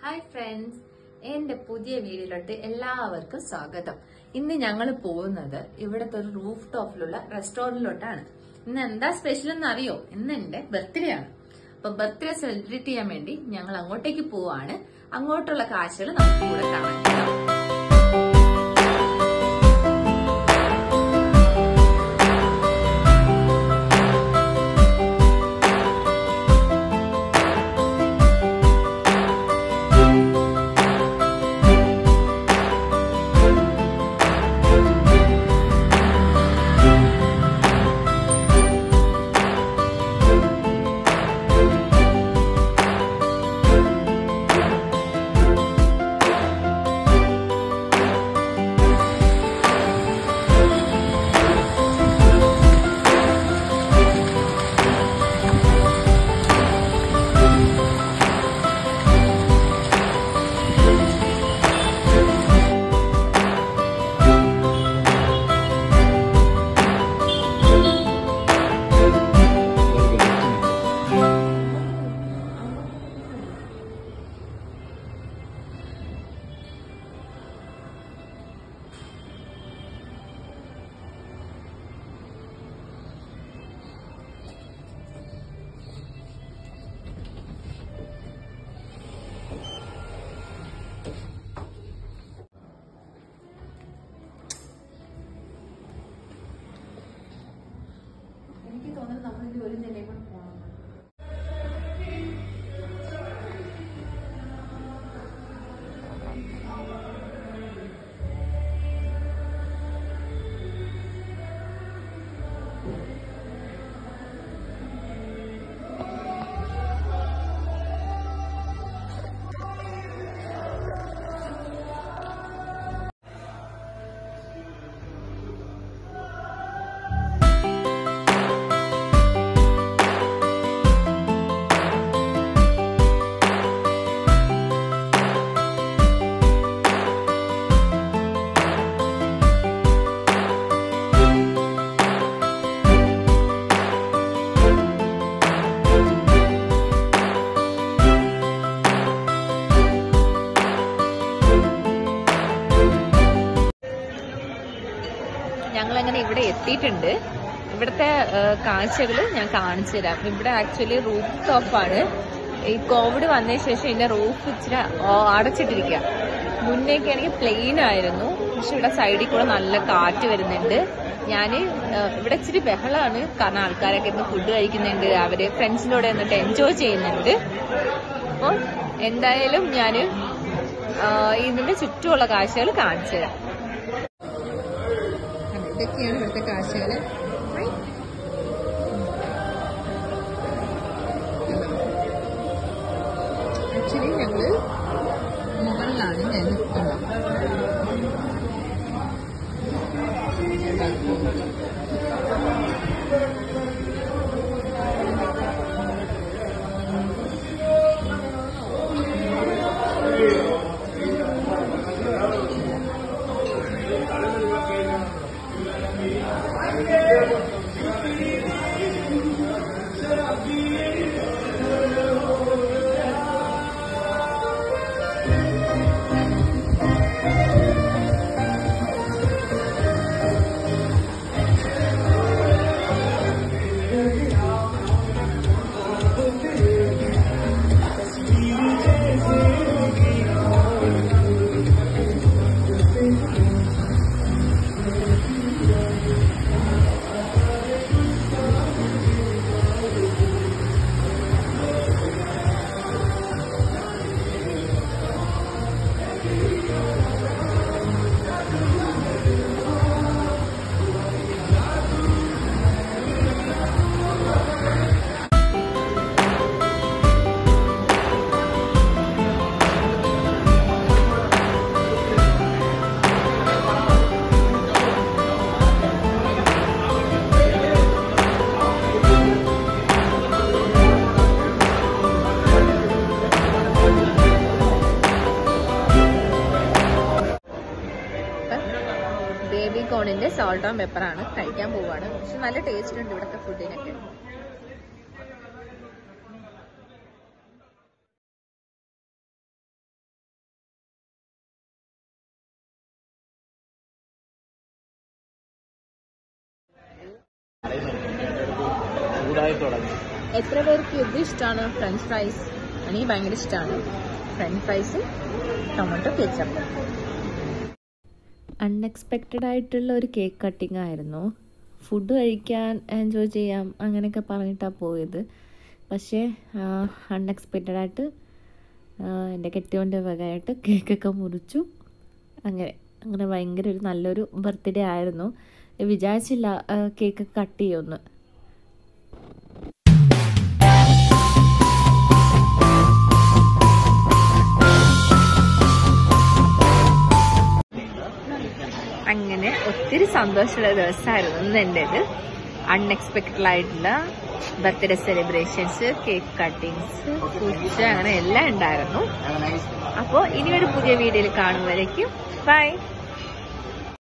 Hi friends എന്റെ പുതിയ വീഡിയോയിലോട്ട് എല്ലാവർക്കും സ്വാഗതം ഇന്ന് ഞങ്ങൾ പോകുന്നത് ഇവിടുത്തെ ഒരു റൂഫ് ടോപ്പിലുള്ള റെസ്റ്റോറന്റിലോട്ടാണ് ഇന്ന് എന്താ സ്പെഷ്യൽ എന്ന് അറിയോ ഇന്ന് എന്റെ ബർത്ത്ഡേ ആണ് അപ്പൊ ബർത്ത്ഡേ സെലിബ്രേറ്റ് ചെയ്യാൻ വേണ്ടി ഞങ്ങൾ അങ്ങോട്ടേക്ക് പോവാണ് അങ്ങോട്ടുള്ള കാഴ്ചകൾ നമുക്ക് കൂടെ കാണാൻ കേട്ടോ. എനിക്ക് തോന്നുന്നു നമ്മൾ ഇനി ഒരു നിലയും കൂടെ പോകണം ഞങ്ങൾ അങ്ങനെ ഇവിടെ എത്തിയിട്ടുണ്ട് ഇവിടുത്തെ കാഴ്ചകൾ ഞാൻ കാണിച്ചു തരാം ഇവിടെ ആക്ച്വലി റൂഫ് ടോപ്പാണ് ഈ കോവിഡ് വന്നതിന് ശേഷം ഇതിന്റെ റൂഫ് ഇച്ചിരി ഓ- അടച്ചിട്ടിരിക്കുക മുന്നേക്ക് ആണെങ്കിൽ പ്ലെയിൻ ആയിരുന്നു പക്ഷെ ഇവിടെ സൈഡിൽ കൂടെ നല്ല കാറ്റ് വരുന്നുണ്ട് ഞാന് ഏഹ്, ഇവിടെ ഇച്ചിരി ബഹളമാണ് കാരണം ആൾക്കാരൊക്കെ ഇന്ന് ഫുഡ് കഴിക്കുന്നുണ്ട് അവര് ഫ്രണ്ട്സിന്റെ കൂടെ എന്നിട്ട് എൻജോയ് ചെയ്യുന്നുണ്ട് അപ്പോൾ എന്തായാലും ഞാന് ആഹ്, ഇതിന്റെ ചുറ്റുമുള്ള കാഴ്ചകൾ കാണിച്ചു തരാം അതെ, ഇതൊക്കെയാണ് ഇവിടുത്തെ കാഴ്ചകള് ആക്ച്വലി ഞങ്ങള് മുകളിലാണ് ഞാൻ നിൽക്കുന്നത് ബേബി കോണിന്റെ സോൾട്ട് ആൻഡ് പെപ്പറാണ് കഴിക്കാൻ പോവാണ് പക്ഷെ നല്ല ടേസ്റ്റ് ഉണ്ട് ഇവിടുത്തെ ഫുഡിനൊക്കെ ചൂടായി തുടങ്ങി എത്ര പേർക്ക് ഇത് ഇഷ്ടമാണ് ഫ്രഞ്ച് ഫ്രൈസ് എനിക്ക് ഭയങ്കര ഇഷ്ടമാണ് ഫ്രഞ്ച് ഫ്രൈസും ടൊമാറ്റോ കെച്ചപ്പ് അൺഎക്സ്പെക്റ്റഡ് ആയിട്ടുള്ള ഒരു കേക്ക് കട്ടിംഗ് ആയിരുന്നു ഫുഡ് കഴിക്കാൻ എൻജോയ് ചെയ്യാം അങ്ങനെയൊക്കെ പറഞ്ഞിട്ടാണ് പോയത് പക്ഷേ അൺഎക്സ്പെക്റ്റഡ് ആയിട്ട് എൻ്റെ കെട്ടിയോൻ്റെ വകയായിട്ട് കേക്കൊക്കെ മുറിച്ചു അങ്ങനെ അങ്ങനെ ഭയങ്കര ഒരു നല്ലൊരു ബർത്ത്ഡേ ആയിരുന്നു വിചാരിച്ചില്ല കേക്ക് കട്ട് ചെയ്യുമെന്ന് അങ്ങനെ ഒത്തിരി സന്തോഷമുള്ള ദിവസമായിരുന്നു ഇന്ന് എൻ്റെത് അൺഎക്സ്പെക്റ്റഡ് ആയിട്ടുള്ള ബർത്ത്ഡേ സെലിബ്രേഷൻസ് കേക്ക് കട്ടിങ്സ് പൂച്ച അങ്ങനെ എല്ലാം ഉണ്ടായിരുന്നു അപ്പോൾ ഇനിയൊരു പുതിയ വീഡിയോയിൽ കാണുമ്പോഴേക്കും ബൈ